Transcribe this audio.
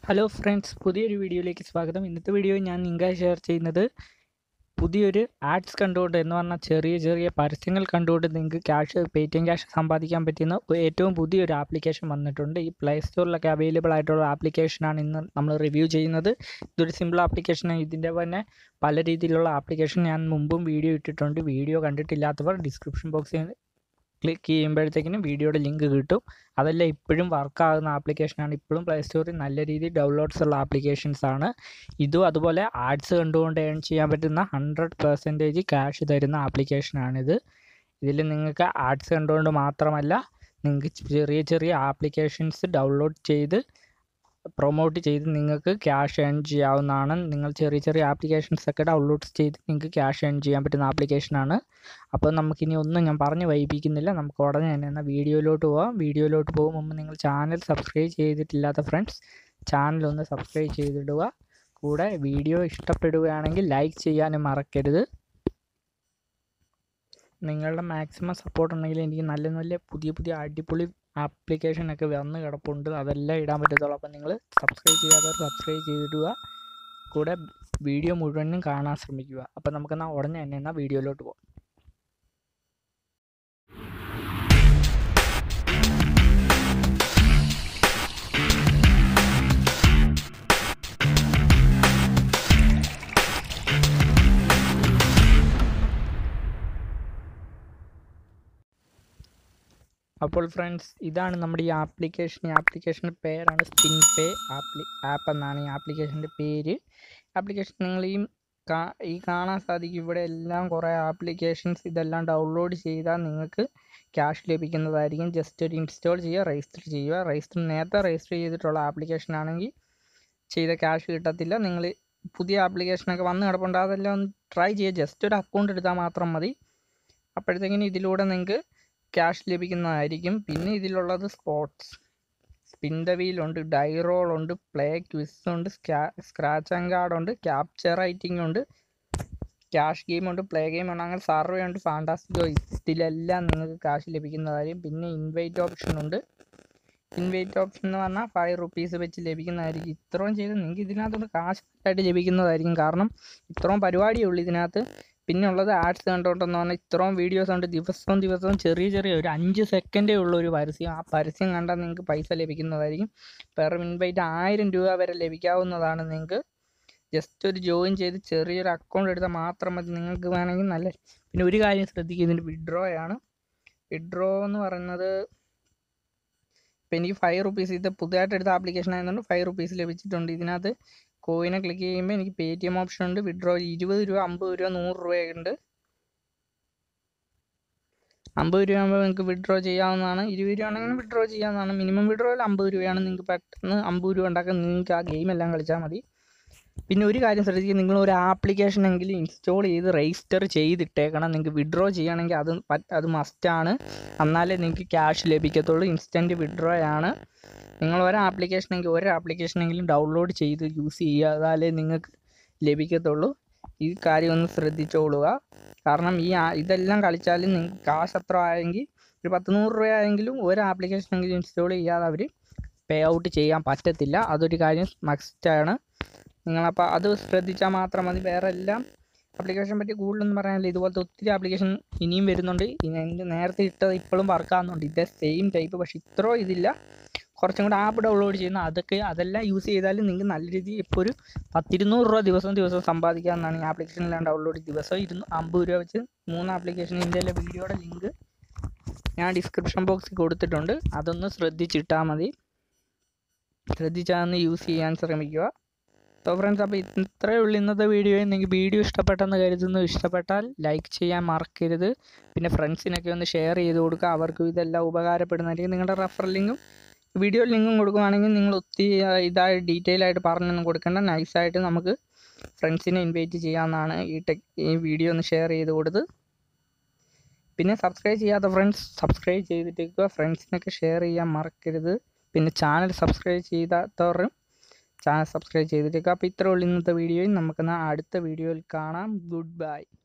hello friends പുതിയൊരു വീഡിയോയിലേക്ക് സ്വാഗതം ഇന്നത്തെ വീഡിയോ ഞാൻ നിങ്ങൾക്ക് ഷെയർ ചെയ്യുന്നത് പുതിയൊരു ആഡ്സ് കണ്ടുകൊണ്ട് എന്ന് പറഞ്ഞാൽ ചെറിയ ചെറിയ പരസ്യങ്ങൾ കണ്ടുകൊണ്ട് നിങ്ങൾക്ക് ക്യാഷ് പേടിഎം ക്യാഷ് സമ്പാദിക്കാൻ പറ്റുന്ന ഒ- ഏറ്റവും പുതിയൊരു ആപ്ലിക്കേഷൻ വന്നിട്ടുണ്ട് ഈ പ്ലേ സ്റ്റോറിലൊക്കെ അവൈലബിൾ ആയിട്ടുള്ള ആപ്ലിക്കേഷനാണ് ഇന്ന് നമ്മൾ റിവ്യൂ ചെയ്യുന്നത് ഇതൊരു സിമ്പിൾ ആപ്ലിക്കേഷനാണ് ഇതിൻ്റെ തന്നെ പല രീതിയിലുള്ള ആപ്ലിക്കേഷൻ ഞാൻ മുമ്പും വീഡിയോ ഇട്ടിട്ടുണ്ട് വീഡിയോ കണ്ടിട്ടില്ലാത്തവർ ഡിസ്ക്രിപ്ഷൻ ബോക്സിൽ ക്ലിക്ക് ചെയ്യുമ്പോഴത്തേക്കിനും വീഡിയോയുടെ ലിങ്ക് കിട്ടും അതെല്ലാം ഇപ്പോഴും വർക്കാകുന്ന ആപ്ലിക്കേഷനാണ് ഇപ്പോഴും പ്ലേ സ്റ്റോറിൽ നല്ല രീതിയിൽ ഡൗൺലോഡ്സ് ഉള്ള ആപ്ലിക്കേഷൻസ് ആണ് ഇതും അതുപോലെ ആഡ്സ് കണ്ടുകൊണ്ട് ഏൺ ചെയ്യാൻ പറ്റുന്ന ഹൺഡ്രഡ് പെർസെൻറ്റേജ് ക്യാഷ് തരുന്ന ആപ്ലിക്കേഷനാണിത് ഇതിൽ നിങ്ങൾക്ക് ആഡ്സ് കണ്ടുകൊണ്ട് മാത്രമല്ല നിങ്ങൾക്ക് ചെറിയ ചെറിയ ആപ്ലിക്കേഷൻസ് ഡൗൺലോഡ് ചെയ്ത് പ്രൊമോട്ട് ചെയ്ത് നിങ്ങൾക്ക് ക്യാഷ് ഏൺ ചെയ്യാവുന്നതാണ് നിങ്ങൾ ചെറിയ ചെറിയ ആപ്ലിക്കേഷൻസ് ഒക്കെ ഡൗൺലോഡ് ചെയ്ത് നിങ്ങൾക്ക് ക്യാഷ് ഏൺ ചെയ്യാൻ പറ്റുന്ന ആപ്ലിക്കേഷനാണ് അപ്പോൾ നമുക്കിനി ഒന്നും ഞാൻ പറഞ്ഞ് വൈകിപ്പിക്കുന്നില്ല നമുക്ക് ഉടനെ തന്നെ എന്നാൽ വീഡിയോയിലോട്ട് പോവാം വീഡിയോയിലോട്ട് പോകും മുമ്പ് നിങ്ങൾ ചാനൽ സബ്സ്ക്രൈബ് ചെയ്തിട്ടില്ലാത്ത ഫ്രണ്ട്സ് ചാനൽ ഒന്ന് സബ്സ്ക്രൈബ് ചെയ്തിടുക കൂടെ വീഡിയോ ഇഷ്ടപ്പെടുകയാണെങ്കിൽ ലൈക്ക് ചെയ്യാനും മറക്കരുത് നിങ്ങളുടെ മാക്സിമം സപ്പോർട്ട് ഉണ്ടെങ്കിൽ എനിക്ക് നല്ല നല്ല പുതിയ പുതിയ അടിപൊളി ആപ്ലിക്കേഷനൊക്കെ വന്ന് കിടപ്പുണ്ട് അതെല്ലാം ഇടാൻ പറ്റത്തുള്ളൂ അപ്പോൾ നിങ്ങൾ സബ്സ്ക്രൈബ് ചെയ്യാത്തവർ സബ്സ്ക്രൈബ് ചെയ്തിടുക കൂടെ വീഡിയോ മുഴുവനും കാണാൻ ശ്രമിക്കുക അപ്പോൾ നമുക്കെന്നാൽ ഉടനെ തന്നെ എന്നാൽ വീഡിയോയിലോട്ട് പോകാം അപ്പോൾ ഫ്രണ്ട്സ് ഇതാണ് നമ്മുടെ ഈ ആപ്ലിക്കേഷൻ ഈ ആപ്ലിക്കേഷൻ്റെ പേരാണ് സ്പിൻ പേ ആപ്ലി ആപ്പ് എന്നാണ് ഈ ആപ്ലിക്കേഷൻ്റെ പേര് ആപ്ലിക്കേഷൻ നിങ്ങൾ ഈ കാ ഈ കാണാൻ സാധിക്കും ഇവിടെ എല്ലാം കുറേ ആപ്ലിക്കേഷൻസ് ഇതെല്ലാം ഡൗൺലോഡ് ചെയ്താൽ നിങ്ങൾക്ക് ക്യാഷ് ലഭിക്കുന്നതായിരിക്കും ജസ്റ്റ് ഒരു ഇൻസ്റ്റാൾ ചെയ്യുക രജിസ്റ്റർ ചെയ്യുക രജിസ്റ്റർ നേരത്തെ രജിസ്റ്റർ ചെയ്തിട്ടുള്ള ആപ്ലിക്കേഷൻ ആണെങ്കിൽ ചെയ്ത ക്യാഷ് കിട്ടത്തില്ല നിങ്ങൾ പുതിയ ആപ്ലിക്കേഷനൊക്കെ വന്ന് കിടപ്പുണ്ട് അതെല്ലാം ഒന്ന് ട്രൈ ചെയ്യുക ജസ്റ്റ് ഒരു അക്കൗണ്ട് എടുത്താൽ മാത്രം മതി അപ്പോഴത്തേക്കിനും ഇതിലൂടെ നിങ്ങൾക്ക് ക്യാഷ് ലഭിക്കുന്നതായിരിക്കും പിന്നെ ഇതിലുള്ളത് സ്പോർട്സ് സ്പിൻ ദ വീലുണ്ട് ഡൈറോൾ ഉണ്ട് പ്ലേ ക്വിസ് ഉണ്ട് സ്ക്രാച്ച് ആൻഡ് കാർഡ് ഉണ്ട് ക്യാപ്ചർ റൈറ്റിംഗ് ഉണ്ട് ക്യാഷ് ഗെയിം ഉണ്ട് പ്ലേ ഗെയിം ഉണ്ട് അങ്ങനെ സർവേ ഉണ്ട് ഫാൻറ്റാസ്റ്റിക്കോ ഇതിലെല്ലാം നിങ്ങൾക്ക് ക്യാഷ് ലഭിക്കുന്നതായിരിക്കും പിന്നെ ഇൻവൈറ്റ് ഓപ്ഷൻ ഉണ്ട് ഇൻവൈറ്റ് ഓപ്ഷൻ എന്ന് പറഞ്ഞാൽ ഫൈവ് റുപ്പീസ് വെച്ച് ലഭിക്കുന്നതായിരിക്കും ഇത്രയും ചെയ്ത് നിങ്ങൾക്ക് ഇതിനകത്തുകൊണ്ട് കാശ് ആയിട്ട് ലഭിക്കുന്നതായിരിക്കും കാരണം ഇത്രയും പരിപാടിയേ ഉള്ളൂ ഇതിനകത്ത് പിന്നെ ഉള്ളത് ആഡ്സ് കണ്ടോണ്ടെന്ന് പറഞ്ഞാൽ ഇത്രയും വീഡിയോസ് ഉണ്ട് ദിവസവും ദിവസവും ചെറിയ ചെറിയ ഒരു അഞ്ച് സെക്കൻഡേ ഉള്ള ഒരു പരസ്യം ആ പരസ്യം കണ്ടാൽ നിങ്ങൾക്ക് പൈസ ലഭിക്കുന്നതായിരിക്കും പെർ ഇൻവൈറ്റ് ആയിരം രൂപ വരെ ലഭിക്കാവുന്നതാണ് നിങ്ങൾക്ക് ജസ്റ്റ് ഒരു ജോയിൻ ചെയ്ത് ചെറിയൊരു അക്കൗണ്ട് എടുത്താൽ മാത്രം മതി നിങ്ങൾക്ക് വേണമെങ്കിൽ നല്ല പിന്നെ ഒരു കാര്യം ശ്രദ്ധിക്കുക ഇതിൻ്റെ വിഡ്രോ ആണ് വിഡ്രോ എന്ന് പറയുന്നത് ഇപ്പം എനിക്ക് ഫൈവ് റുപ്പീസ് ഇത് പുതുതായിട്ട് എടുത്ത ആപ്ലിക്കേഷൻ ആയതുകൊണ്ട് ഫൈവ് റുപ്പീസ് ലഭിച്ചിട്ടുണ്ട് ഇതിനകത്ത് കോയിനെ ക്ലിക്ക് ചെയ്യുമ്പോൾ എനിക്ക് പേ ടി എം ഓപ്ഷൻ ഉണ്ട് വിഡ്രോ ഇരുപത് രൂപ അമ്പത് രൂപ നൂറ് രൂപയുണ്ട് അമ്പത് രൂപ ആകുമ്പോൾ നിങ്ങൾക്ക് വിഡ്രോ ചെയ്യാവുന്നതാണ് ഇരുപത് രൂപ ആണെങ്കിലും വിഡ്രോ ചെയ്യാവുന്നതാണ് മിനിമം വിഡ്രോയിൽ അമ്പത് രൂപയാണ് നിങ്ങൾക്ക് പെട്ടെന്ന് അമ്പത് രൂപ ഉണ്ടാക്കാൻ നിങ്ങൾക്ക് ആ ഗെയിം എല്ലാം കളിച്ചാൽ മതി പിന്നെ ഒരു കാര്യം ശ്രദ്ധിക്കുക നിങ്ങൾ ഒരു ആപ്ലിക്കേഷൻ എങ്കിലും ഇൻസ്റ്റാൾ ചെയ്ത് രജിസ്റ്റർ ചെയ്തിട്ടേക്കണം നിങ്ങൾക്ക് വിഡ്രോ ചെയ്യുകയാണെങ്കിൽ അത് പറ്റ- അത് മസ്റ്റാണ് എന്നാലേ നിങ്ങൾക്ക് ക്യാഷ് ലഭിക്കത്തുള്ളൂ ഇൻസ്റ്റൻറ്റ് വിഡ്രോ ആണ് നിങ്ങൾ ഒരു ആപ്ലിക്കേഷൻ എങ്കിൽ ഒരു ആപ്ലിക്കേഷനെങ്കിലും ഡൗൺലോഡ് ചെയ്ത് യൂസ് ചെയ്യുക അതാലേ നിങ്ങൾക്ക് ലഭിക്കത്തുള്ളൂ ഈ കാര്യം ഒന്ന് ശ്രദ്ധിച്ചോളുക കാരണം ഈ ആ- ഇതെല്ലാം കളിച്ചാലും നിങ്ങൾക്ക് കാശ് അത്ര ആയെങ്കിൽ ഒരു പത്ത് നൂറ് രൂപ ആയെങ്കിലും ഒരു ആപ്ലിക്കേഷനെങ്കിലും ഇൻസ്റ്റാൾ ചെയ്യാതെ അവർ പേ ഔട്ട് ചെയ്യാൻ പറ്റത്തില്ല അതൊരു കാര്യം മസ്റ്റാണ് നിങ്ങളപ്പോൾ അത് ശ്രദ്ധിച്ചാൽ മാത്രം മതി വേറെ എല്ലാം ആപ്ലിക്കേഷൻ പറ്റി കൂടുതലൊന്നും പറയാനില്ല ഇതുപോലത്തെ ഒത്തിരി ആപ്ലിക്കേഷൻ ഇനിയും വരുന്നുണ്ട് ഇനി എൻ്റെ നേരത്തെ ഇട്ടത് ഇപ്പോഴും വർക്കാകുന്നുണ്ട് ഇതേ സെയിം ടൈപ്പ് പക്ഷെ ഇത്രയും ഇതില്ല കുറച്ചും കൂടെ ആപ്പ് ഡൗൺലോഡ് ചെയ്യുന്ന അതൊക്കെ അതെല്ലാം യൂസ് ചെയ്താലും നിങ്ങൾക്ക് നല്ല രീതിയിൽ ഇപ്പോൾ ഒരു പത്തിരുന്നൂറ് രൂപ ദിവസം ദിവസം സമ്പാദിക്കാമെന്നാണ് ഈ ആപ്ലിക്കേഷനെല്ലാം ഡൗൺലോഡ് ദിവസം ഇരുന്ന് അമ്പത് രൂപ വെച്ച് മൂന്ന് ആപ്ലിക്കേഷൻ ഇതിൻ്റെ വീഡിയോയുടെ ലിങ്ക് ഞാൻ ഡിസ്ക്രിപ്ഷൻ ബോക്സിൽ കൊടുത്തിട്ടുണ്ട് അതൊന്ന് ശ്രദ്ധിച്ചിട്ടാൽ മതി ശ്രദ്ധിച്ചാൽ യൂസ് ചെയ്യാൻ ശ്രമിക്കുക അപ്പോൾ ഫ്രണ്ട്സ് അപ്പോൾ ഇത്രയേ ഉള്ളൂ ഇന്നത്തെ വീഡിയോ നിങ്ങൾക്ക് വീഡിയോ ഇഷ്ടപ്പെട്ടെന്ന് കരുതുന്നു ഇഷ്ടപ്പെട്ടാൽ ലൈക്ക് ചെയ്യാൻ മറക്കരുത് പിന്നെ ഫ്രണ്ട്സിനൊക്കെ ഒന്ന് ഷെയർ ചെയ്ത് കൊടുക്കുക അവർക്കും ഇതെല്ലാം ഉപകാരപ്പെടുന്നതായിരിക്കും നിങ്ങളുടെ റെഫറൽ ലിങ്കും വീഡിയോ ലിങ്കും കൊടുക്കുകയാണെങ്കിൽ നിങ്ങൾ ഒത്തിരി ആ, ഇതായി ഡീറ്റെയിൽ ആയിട്ട് പറഞ്ഞൊന്നും കൊടുക്കേണ്ട നൈസായിട്ട് നമുക്ക് ഫ്രണ്ട്സിനെ ഇൻവൈറ്റ് ചെയ്യാവുന്നതാണ് ഈ ടെക് ഈ വീഡിയോ ഒന്ന് ഷെയർ ചെയ്ത് കൊടുത്ത് പിന്നെ സബ്സ്ക്രൈബ് ചെയ്യാത്ത ഫ്രണ്ട്സ് സബ്സ്ക്രൈബ് ചെയ്തിട്ടേക്കുക ഫ്രണ്ട്സിനൊക്കെ ഷെയർ ചെയ്യാൻ മറക്കരുത് പിന്നെ ചാനൽ സബ്സ്ക്രൈബ് ചെയ്യാത്തവരും ചാനൽ സബ്സ്ക്രൈബ് ചെയ്തിട്ടേക്കുക അപ്പോൾ ഇത്രേ ഉള്ളൂ ഇന്നത്തെ വീഡിയോയിൽ നമുക്കെന്നാൽ അടുത്ത വീഡിയോയിൽ കാണാം ഗുഡ് ബൈ